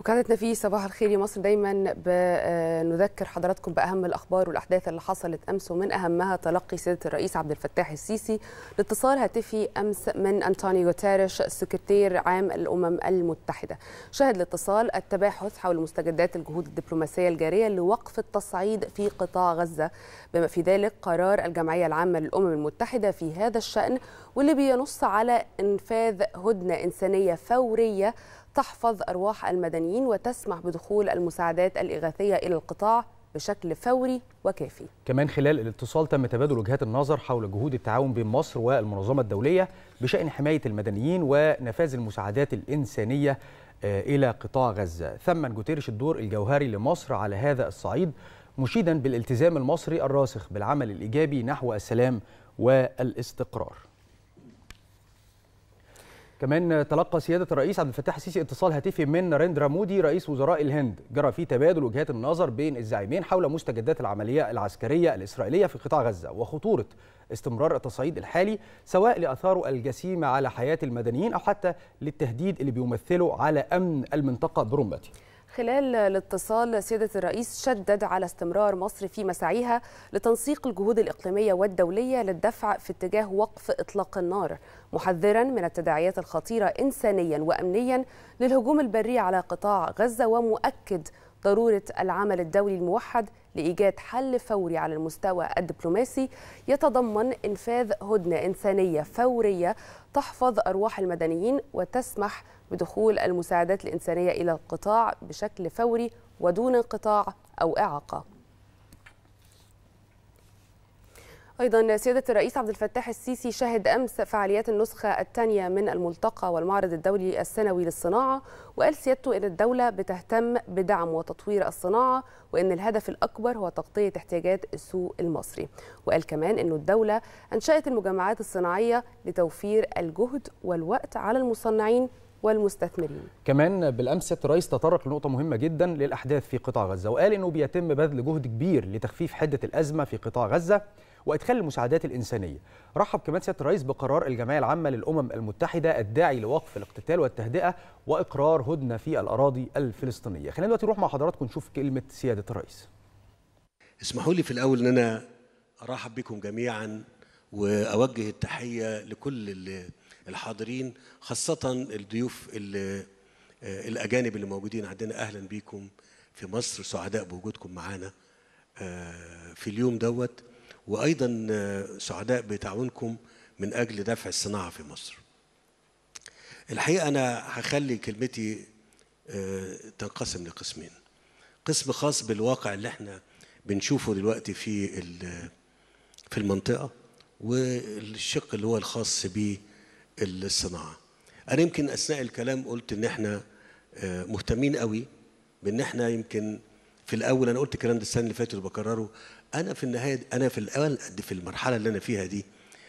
وكانتنا في صباح الخير يا مصر دايما بنذكر حضراتكم باهم الاخبار والاحداث اللي حصلت امس ومن اهمها تلقي سياده الرئيس عبد الفتاح السيسي لاتصال هاتفي امس من انطونيو غوتيريش سكرتير عام الامم المتحده. شهد الاتصال التباحث حول مستجدات الجهود الدبلوماسيه الجاريه لوقف التصعيد في قطاع غزه بما في ذلك قرار الجمعيه العامه للامم المتحده في هذا الشان واللي بينص على انفاذ هدنه انسانيه فوريه تحفظ أرواح المدنيين وتسمح بدخول المساعدات الإغاثية إلى القطاع بشكل فوري وكافي كمان خلال الاتصال تم تبادل وجهات النظر حول جهود التعاون بين مصر والمنظمة الدولية بشأن حماية المدنيين ونفاذ المساعدات الإنسانية إلى قطاع غزة ثمن جوتيريش الدور الجوهري لمصر على هذا الصعيد مشيدا بالالتزام المصري الراسخ بالعمل الإيجابي نحو السلام والاستقرار كمان تلقى سيادة الرئيس عبد الفتاح السيسي اتصال هاتفي من ناريندرا مودي رئيس وزراء الهند جرى فيه تبادل وجهات النظر بين الزعيمين حول مستجدات العملية العسكرية الإسرائيلية في قطاع غزة وخطورة استمرار التصعيد الحالي سواء لأثاره الجسيمة على حياة المدنيين أو حتى للتهديد اللي بيمثله على أمن المنطقة برمته خلال الاتصال سيادة الرئيس شدد على استمرار مصر في مساعيها لتنسيق الجهود الإقليمية والدولية للدفع في اتجاه وقف إطلاق النار محذرا من التداعيات الخطيرة إنسانيا وأمنيا للهجوم البري على قطاع غزة ومؤكد ضرورة العمل الدولي الموحد لإيجاد حل فوري على المستوى الدبلوماسي يتضمن إنفاذ هدنة إنسانية فورية تحفظ أرواح المدنيين وتسمح بدخول المساعدات الإنسانية إلى القطاع بشكل فوري ودون انقطاع أو إعاقة أيضا سيادة الرئيس عبد الفتاح السيسي شهد أمس فعاليات النسخة الثانية من الملتقى والمعرض الدولي السنوي للصناعة وقال سيادته أن الدولة بتهتم بدعم وتطوير الصناعة وأن الهدف الأكبر هو تغطية احتياجات السوق المصري وقال كمان أن الدولة أنشأت المجمعات الصناعية لتوفير الجهد والوقت على المصنعين والمستثمرين كمان بالامس سياده الرئيس تطرق لنقطه مهمه جدا للاحداث في قطاع غزه وقال انه بيتم بذل جهد كبير لتخفيف حده الازمه في قطاع غزه وادخال المساعدات الانسانيه. رحب كمان سياده الرئيس بقرار الجمعيه العامه للامم المتحده الداعي لوقف الاقتتال والتهدئه واقرار هدنه في الاراضي الفلسطينيه. خلينا دلوقتي نروح مع حضراتكم نشوف كلمه سياده الرئيس. اسمحوا لي في الاول ان انا ارحب بكم جميعا واوجه التحيه لكل الحاضرين خاصه الضيوف الاجانب اللي موجودين عندنا اهلا بيكم في مصر سعداء بوجودكم معانا في اليوم دوت وايضا سعداء بتعاونكم من اجل دفع الصناعه في مصر. الحقيقه انا هخلي كلمتي تنقسم لقسمين. قسم خاص بالواقع اللي احنا بنشوفه دلوقتي في في المنطقه والشق اللي هو الخاص بالصناعه. انا يمكن اثناء الكلام قلت ان احنا مهتمين قوي بان احنا يمكن في الاول انا قلت الكلام ده السنه اللي فاتت وبكرره انا في النهايه انا في الاول في المرحله اللي انا فيها دي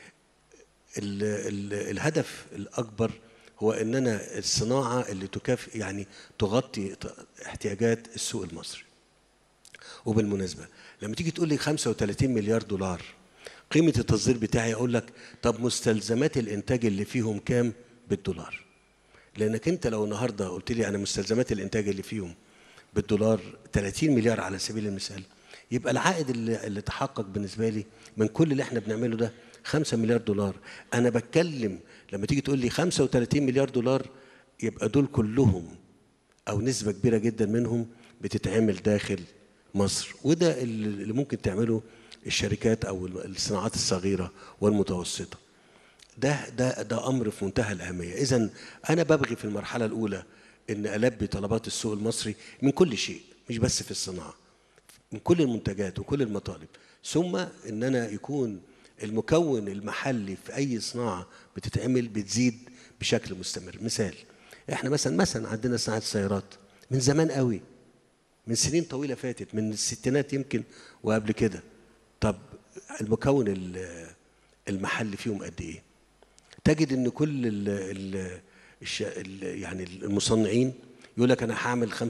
ال ال الهدف الاكبر هو ان انا الصناعه اللي تكافئ يعني تغطي احتياجات السوق المصري وبالمناسبه لما تيجي تقول لي 35 مليار دولار قيمه التصدير بتاعي اقول لك طب مستلزمات الانتاج اللي فيهم كام بالدولار لانك انت لو النهارده قلت لي انا مستلزمات الانتاج اللي فيهم بالدولار 30 مليار على سبيل المثال يبقى العائد اللي, اللي تحقق بالنسبه لي من كل اللي احنا بنعمله ده 5 مليار دولار انا بتكلم لما تيجي تقول لي 35 مليار دولار يبقى دول كلهم او نسبه كبيره جدا منهم بتتعمل داخل مصر وده اللي ممكن تعمله الشركات او الصناعات الصغيره والمتوسطه ده ده ده امر في منتهى الاهميه اذا انا ببغي في المرحله الاولى ان البي طلبات السوق المصري من كل شيء مش بس في الصناعه من كل المنتجات وكل المطالب ثم ان انا يكون المكون المحلي في اي صناعه بتتعمل بتزيد بشكل مستمر مثال احنا مثلا مثلا عندنا صناعه السيارات من زمان قوي من سنين طويله فاتت من الستينات يمكن وقبل كده طب المكون المحلي فيهم قد ايه تجد ان كل ال ال الش... ال يعني المصنعين يقول لك انا هعمل 45% 50%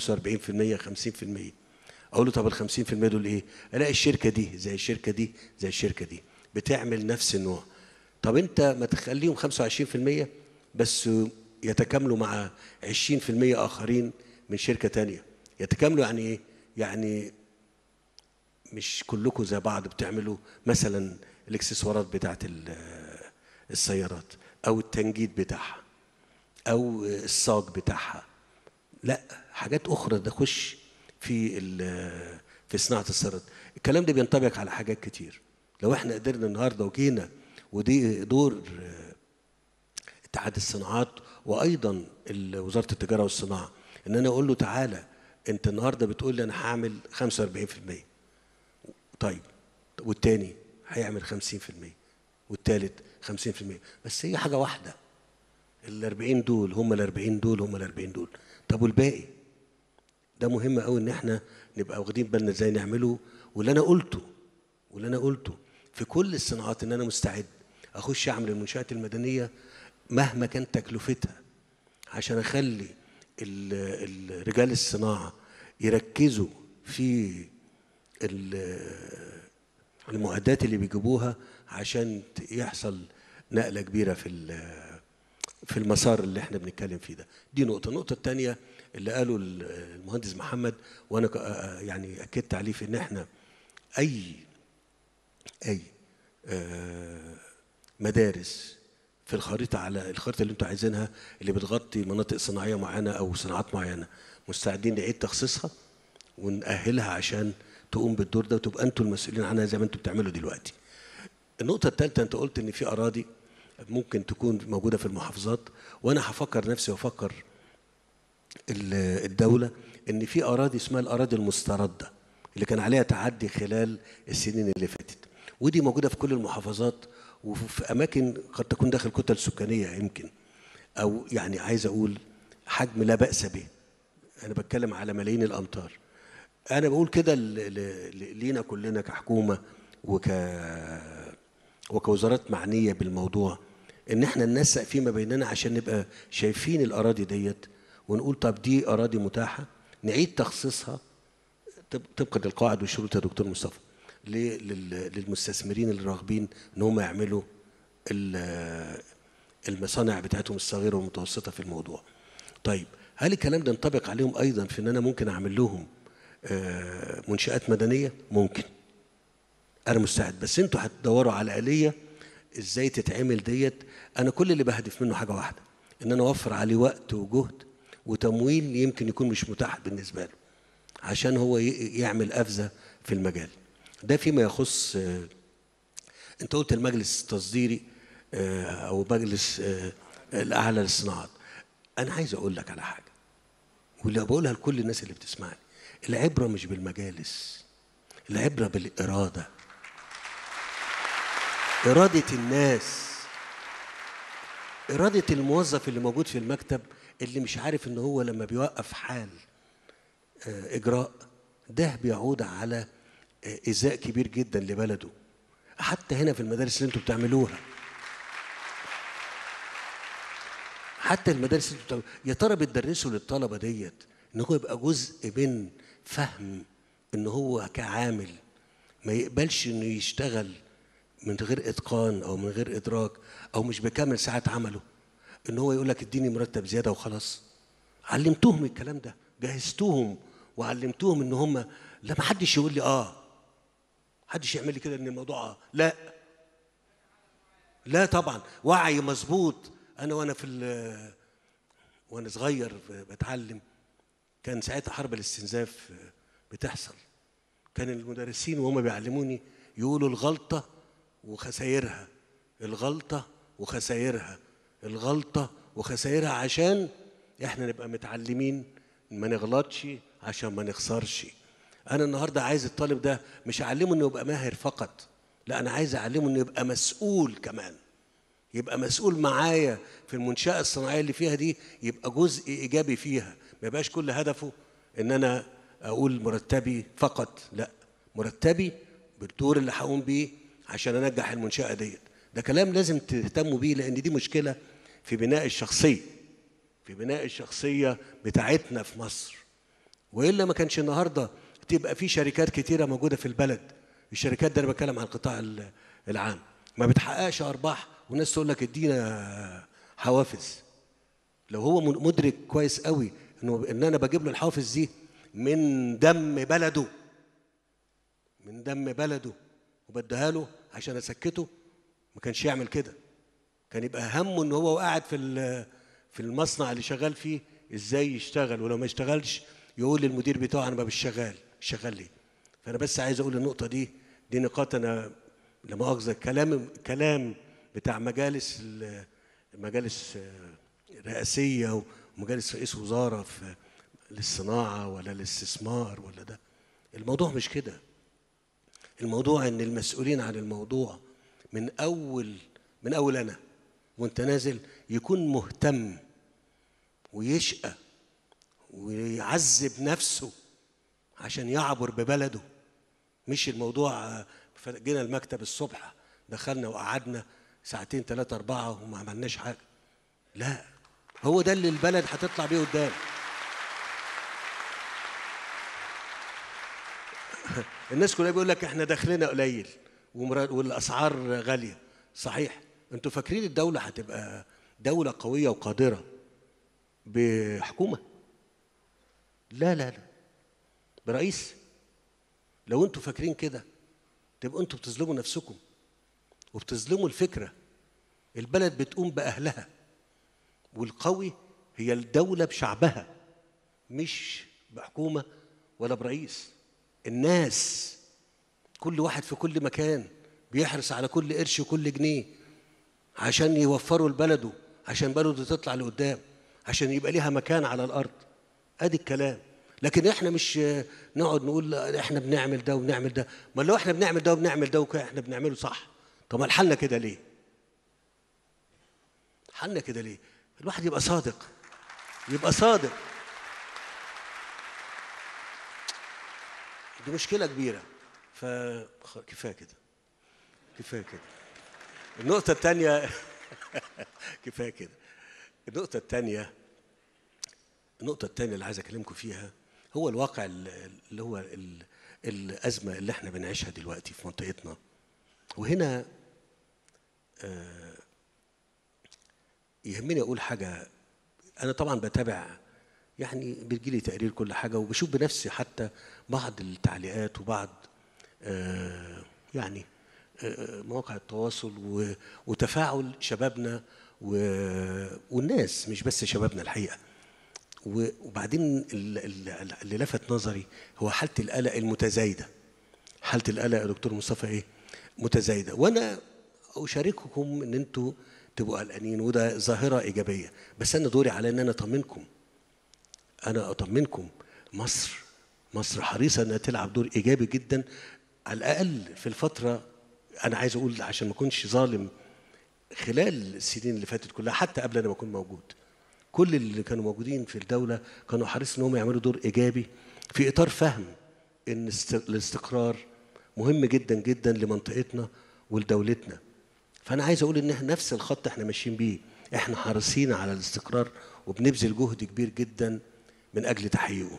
اقول له طب ال 50% دول ايه؟ الاقي الشركه دي زي الشركه دي زي الشركه دي بتعمل نفس النوع طب انت ما تخليهم 25% بس يتكاملوا مع 20% اخرين من شركه تانية يتكاملوا يعني ايه يعني مش كلكم زي بعض بتعملوا مثلا الاكسسوارات بتاعت ال- السيارات او التنجيد بتاعها او الصاج بتاعها لا حاجات اخرى تخش في ال- في صناعه السيارات الكلام ده بينطبق على حاجات كتير لو احنا قدرنا النهارده وجينا ودي دور اتحاد الصناعات وايضا ال- وزاره التجاره والصناعه ان انا اقول له تعالى انت النهارده بتقول لي انا هعمل 45% طيب والتاني هيعمل 50% والتالت 50% بس هي حاجه واحده ال 40 دول هم ال 40 دول هم ال 40 دول طب والباقي ده مهم قوي ان احنا نبقى واخدين بالنا ازاي نعمله واللي انا قلته واللي انا قلته في كل الصناعات ان انا مستعد اخش اعمل المنشات المدنيه مهما كانت تكلفتها عشان اخلي ال- ال- رجال الصناعه يركزوا في ال- المعدات اللي بيجيبوها عشان ت- يحصل نقله كبيره في ال- في المسار اللي احنا بنتكلم فيه ده دي نقطه النقطه الثانيه اللي قاله ال- المهندس محمد وانا ك- آه يعني اكدت عليه في ان احنا اي اي آه، مدارس في الخريطه على الخريطه اللي انتوا عايزينها اللي بتغطي مناطق صناعيه معينه او صناعات معينه مستعدين نعيد تخصيصها ونأهلها عشان تقوم بالدور ده وتبقى انتوا المسؤولين عنها زي ما انتوا بتعملوا دلوقتي. النقطة الثالثة أنت قلت إن في أراضي ممكن تكون موجودة في المحافظات وأنا هفكر نفسي وأفكر ال- الدولة إن في أراضي اسمها الأراضي المستردة اللي كان عليها تعدي خلال السنين اللي فاتت ودي موجودة في كل المحافظات وفي أماكن قد تكون داخل كتل سكانية يمكن أو يعني عايز أقول حجم لا بأس به أنا بتكلم على ملايين الأمتار أنا بقول كده ل- ل- ل- لينا كلنا كحكومة وك وكوزارات معنيه بالموضوع ان احنا ننسق فيما بيننا عشان نبقى شايفين الاراضي ديت ونقول طب دي اراضي متاحه نعيد تخصيصها طب- طبقا للقواعد والشروط يا دكتور مصطفى ل- لل- للمستثمرين اللي راغبين ان هم يعملوا ال- المصانع بتاعتهم الصغيره والمتوسطه في الموضوع. طيب هل الكلام ده ينطبق عليهم ايضا في ان انا ممكن اعمل لهم آه، منشات مدنيه؟ ممكن. انا مستعد بس انتوا هتدوروا على آلية ازاي تتعمل ديت انا كل اللي بهدف منه حاجه واحده ان انا اوفر عليه وقت وجهد وتمويل يمكن يكون مش متاح بالنسبه له عشان هو ي- يعمل قفزه في المجال ده فيما يخص آه، انت قلت المجلس التصديري آه، او مجلس آه، الاعلى للصناعات انا عايز اقول لك على حاجه واللي بقولها لكل الناس اللي بتسمعني العبره مش بالمجالس العبره بالاراده اراده الناس اراده الموظف اللي موجود في المكتب اللي مش عارف ان هو لما بيوقف حال آه، اجراء ده بيعود على آه، ايذاء كبير جدا لبلده حتى هنا في المدارس اللي انتوا بتعملوها حتى المدارس اللي انتوا بتعملوها يا ترى بتدرسوا للطلبه ديت ان هو يبقى جزء من فهم ان هو كعامل ما يقبلش انه يشتغل من غير اتقان او من غير ادراك او مش بكامل ساعات عمله ان هو يقول لك اديني مرتب زياده وخلاص علمتوهم الكلام ده جهزتوهم وعلمتوهم ان هم لا ما حدش يقول لي اه حدش يعمل لي كده ان الموضوع اه لا لا طبعا وعي مظبوط انا وانا في ال- وانا صغير بتعلم كان ساعتها حرب الاستنزاف بتحصل كان المدرسين وهم بيعلموني يقولوا الغلطة وخسائرها الغلطة وخسائرها الغلطة وخسائرها عشان احنا نبقى متعلمين ما نغلطش عشان ما نخسرش انا النهارده عايز الطالب ده مش اعلمه انه يبقى ماهر فقط لا انا عايز اعلمه انه يبقى مسؤول كمان يبقى مسؤول معايا في المنشأة الصناعية اللي فيها دي يبقى جزء إيجابي فيها ما يبقاش كل هدفه إن أنا أقول مرتبي فقط لا مرتبي بالدور اللي هقوم بيه عشان أنجح المنشأة ديت ده كلام لازم تهتموا بيه لأن دي مشكلة في بناء الشخصية في بناء الشخصية بتاعتنا في مصر والا ما كانش النهارده تبقى في شركات كتيره موجوده في البلد الشركات ده انا بتكلم عن القطاع ال- العام ما بتحققش ارباح والناس تقول لك ادينا حوافز لو هو من- مدرك كويس قوي انه ان انا بجيب له الحوافز دي من دم بلده من دم بلده وبديها له عشان اسكته ما كانش يعمل كده كان يبقى همه ان هو قاعد في ال- في المصنع اللي شغال فيه ازاي يشتغل ولو ما اشتغلش يقول للمدير بتاعه انا ما مش شغال مش شغال ليه فانا بس عايز اقول النقطه دي دي نقاط انا لا مؤاخذه كلام كلام بتاع مجالس ال- مجالس آه، رئاسيه ومجالس رئيس وزاره في للصناعه ولا الاستثمار ولا ده الموضوع مش كده الموضوع ان المسؤولين عن الموضوع من اول من اول انا وانت نازل يكون مهتم ويشقى ويعذب نفسه عشان يعبر ببلده مش الموضوع آه، جينا المكتب الصبح دخلنا وقعدنا ساعتين ثلاثة أربعة وما عملناش حاجة لا هو ده اللي البلد هتطلع بيه قدام الناس كلها بيقول لك احنا دخلنا قليل ومرا- والاسعار غاليه صحيح انتوا فاكرين الدوله هتبقى دوله قويه وقادره بحكومه لا لا لا برئيس لو انتوا فاكرين كده تبقوا انتوا بتظلموا نفسكم وبتظلموا الفكره البلد بتقوم باهلها والقوي هي الدوله بشعبها مش بحكومه ولا برئيس الناس كل واحد في كل مكان بيحرص على كل قرش وكل جنيه عشان يوفروا لبلده عشان بلده تطلع لقدام عشان يبقى ليها مكان على الارض ادي الكلام لكن احنا مش آه، نقعد نقول لا، احنا بنعمل ده وبنعمل ده ما لو احنا بنعمل ده وبنعمل ده وكده احنا بنعمله صح طب ما حالنا كده ليه حالنا كده ليه الواحد يبقى صادق يبقى صادق دي مشكلة كبيرة فكفاية كده كفاية كده النقطة الثانية كفاية كده النقطة الثانية النقطة الثانية اللي عايز أكلمكم فيها هو الواقع ال- اللي هو ال- الأزمة اللي احنا بنعيشها دلوقتي في منطقتنا وهنا آه، يهمني أقول حاجة أنا طبعا بتابع يعني بيجيلي تقرير كل حاجة وبشوف بنفسي حتى بعض التعليقات وبعض آه، يعني آه، مواقع التواصل و- وتفاعل شبابنا و- والناس مش بس شبابنا الحقيقة و- وبعدين ال- ال- اللي لفت نظري هو حالة القلق المتزايدة حالة القلق يا دكتور مصطفى ايه متزايدة وانا اشارككم ان انتوا تبقوا قلقانين وده ظاهرة ايجابية بس انا دوري على ان انا اطمنكم انا اطمنكم مصر مصر حريصه انها تلعب دور ايجابي جدا على الاقل في الفتره انا عايز اقول عشان ما اكونش ظالم خلال السنين اللي فاتت كلها حتى قبل انا ما اكون موجود كل اللي كانوا موجودين في الدوله كانوا حريصين انهم يعملوا دور ايجابي في اطار فهم ان است- الاستقرار مهم جدا جدا لمنطقتنا ولدولتنا فانا عايز اقول ان احنا نفس الخط احنا ماشيين بيه احنا حريصين على الاستقرار وبنبذل جهد كبير جدا من اجل تحقيقه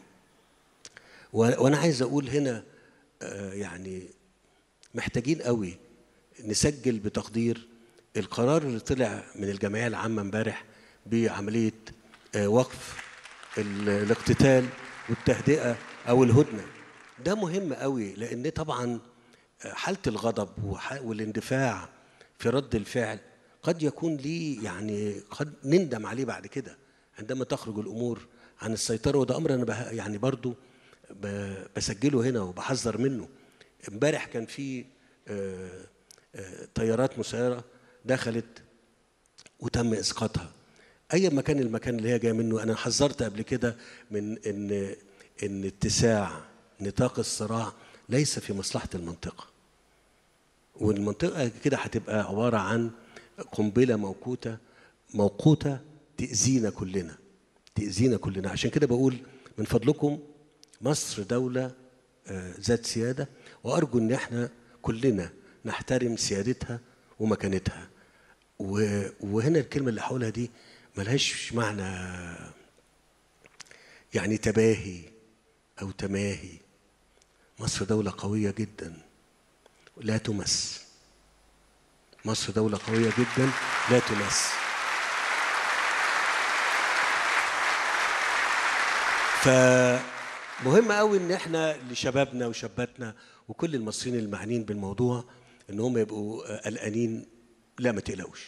و- وانا عايز اقول هنا آه، يعني محتاجين قوي نسجل بتقدير القرار اللي طلع من الجمعيه العامه امبارح بعمليه آه، وقف ال- الاقتتال والتهدئه او الهدنه ده مهم قوي لان طبعا آه، حاله الغضب وح- والاندفاع في رد الفعل قد يكون ليه يعني قد نندم عليه بعد كده عندما تخرج الامور عن السيطره وده امر انا بها- يعني برضو ب- بسجله هنا وبحذر منه امبارح كان في آه، آه، طيارات مسيره دخلت وتم اسقاطها اي مكان المكان اللي هي جايه منه انا حذرت قبل كده من ان ان اتساع نطاق الصراع ليس في مصلحه المنطقه والمنطقه كده هتبقى عباره عن قنبله موقوته موقوته تاذينا كلنا تاذينا كلنا عشان كده بقول من فضلكم مصر دوله آه، ذات سياده وارجو ان احنا كلنا نحترم سيادتها ومكانتها و- وهنا الكلمه اللي هقولها دي ملهاش معنى يعني تباهي او تماهي مصر دوله قويه جدا لا تمس مصر دوله قويه جدا لا تمس فمهم قوي ان احنا لشبابنا وشاباتنا وكل المصريين المعنيين بالموضوع ان هم يبقوا قلقانين لا ما تقلقوش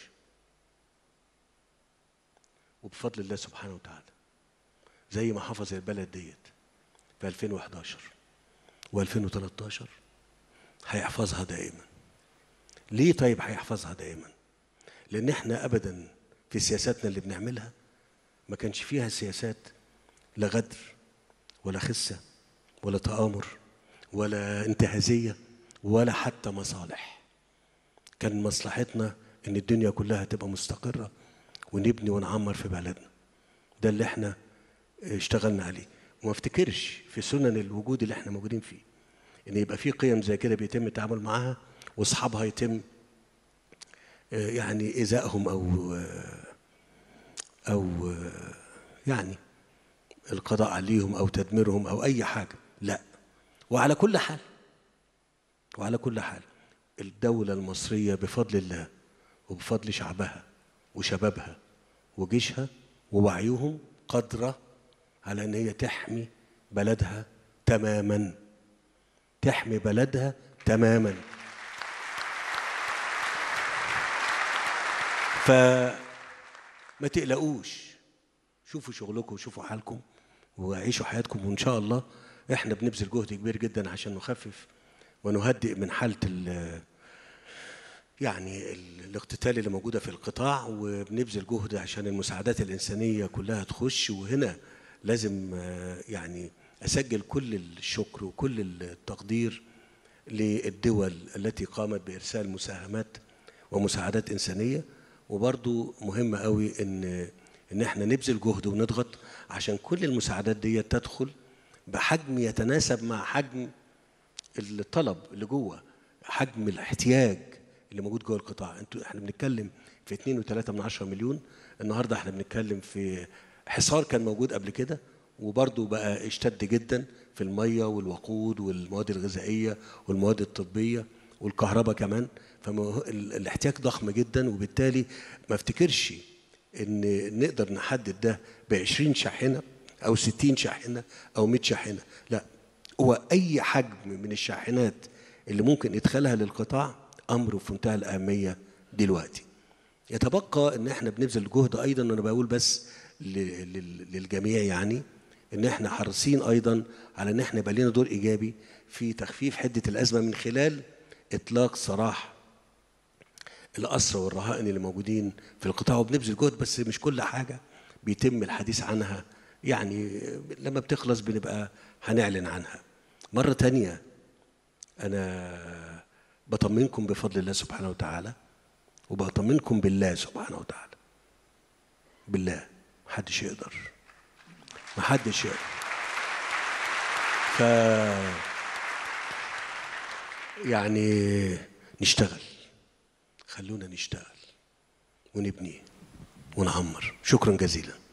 وبفضل الله سبحانه وتعالى زي ما حفظ البلد ديت في 2011 و2013 هيحفظها دائما ليه طيب هيحفظها دائما لان احنا ابدا في سياساتنا اللي بنعملها ما كانش فيها سياسات لا غدر ولا خسه ولا تآمر ولا انتهازيه ولا حتى مصالح كان مصلحتنا ان الدنيا كلها تبقى مستقره ونبني ونعمر في بلدنا ده اللي احنا اشتغلنا عليه وما افتكرش في سنن الوجود اللي احنا موجودين فيه ان يبقى في قيم زي كده بيتم التعامل معاها واصحابها يتم يعني ايذائهم او او يعني القضاء عليهم او تدميرهم او اي حاجه لا وعلى كل حال وعلى كل حال الدوله المصريه بفضل الله وبفضل شعبها وشبابها وجيشها ووعيهم قادره على ان هي تحمي بلدها تماما تحمي بلدها تماما فما تقلقوش شوفوا شغلكم وشوفوا حالكم وعيشوا حياتكم وان شاء الله احنا بنبذل جهد كبير جدا عشان نخفف ونهدئ من حاله ال يعني الاقتتال اللي موجوده في القطاع وبنبذل جهد عشان المساعدات الانسانيه كلها تخش وهنا لازم يعني اسجل كل الشكر وكل التقدير للدول التي قامت بارسال مساهمات ومساعدات انسانيه وبرضو مهم قوي ان ان احنا نبذل جهد ونضغط عشان كل المساعدات دي تدخل بحجم يتناسب مع حجم الطلب اللي جوه حجم الاحتياج اللي موجود جوه القطاع انتوا احنا بنتكلم في 2.3 من 10 مليون النهارده احنا بنتكلم في حصار كان موجود قبل كده وبرضه بقى اشتد جدا في الميه والوقود والمواد الغذائيه والمواد الطبيه والكهرباء كمان فالاحتياج ضخم جدا وبالتالي ما افتكرش ان نقدر نحدد ده ب 20 شاحنه او 60 شاحنه او 100 شاحنه لا هو اي حجم من الشاحنات اللي ممكن ادخالها للقطاع امر في منتهى الاهميه دلوقتي يتبقى ان احنا بنبذل جهد ايضا انا بقول بس للجميع يعني ان احنا حريصين ايضا على ان احنا يبقى لنا دور ايجابي في تخفيف حده الازمه من خلال اطلاق سراح الاسرى والرهائن اللي موجودين في القطاع وبنبذل جهد بس مش كل حاجه بيتم الحديث عنها يعني لما بتخلص بنبقى هنعلن عنها مره تانية انا بطمنكم بفضل الله سبحانه وتعالى وبطمنكم بالله سبحانه وتعالى بالله محدش يقدر محدش يقدر ف يعني نشتغل خلونا نشتغل ونبني ونعمر شكرا جزيلا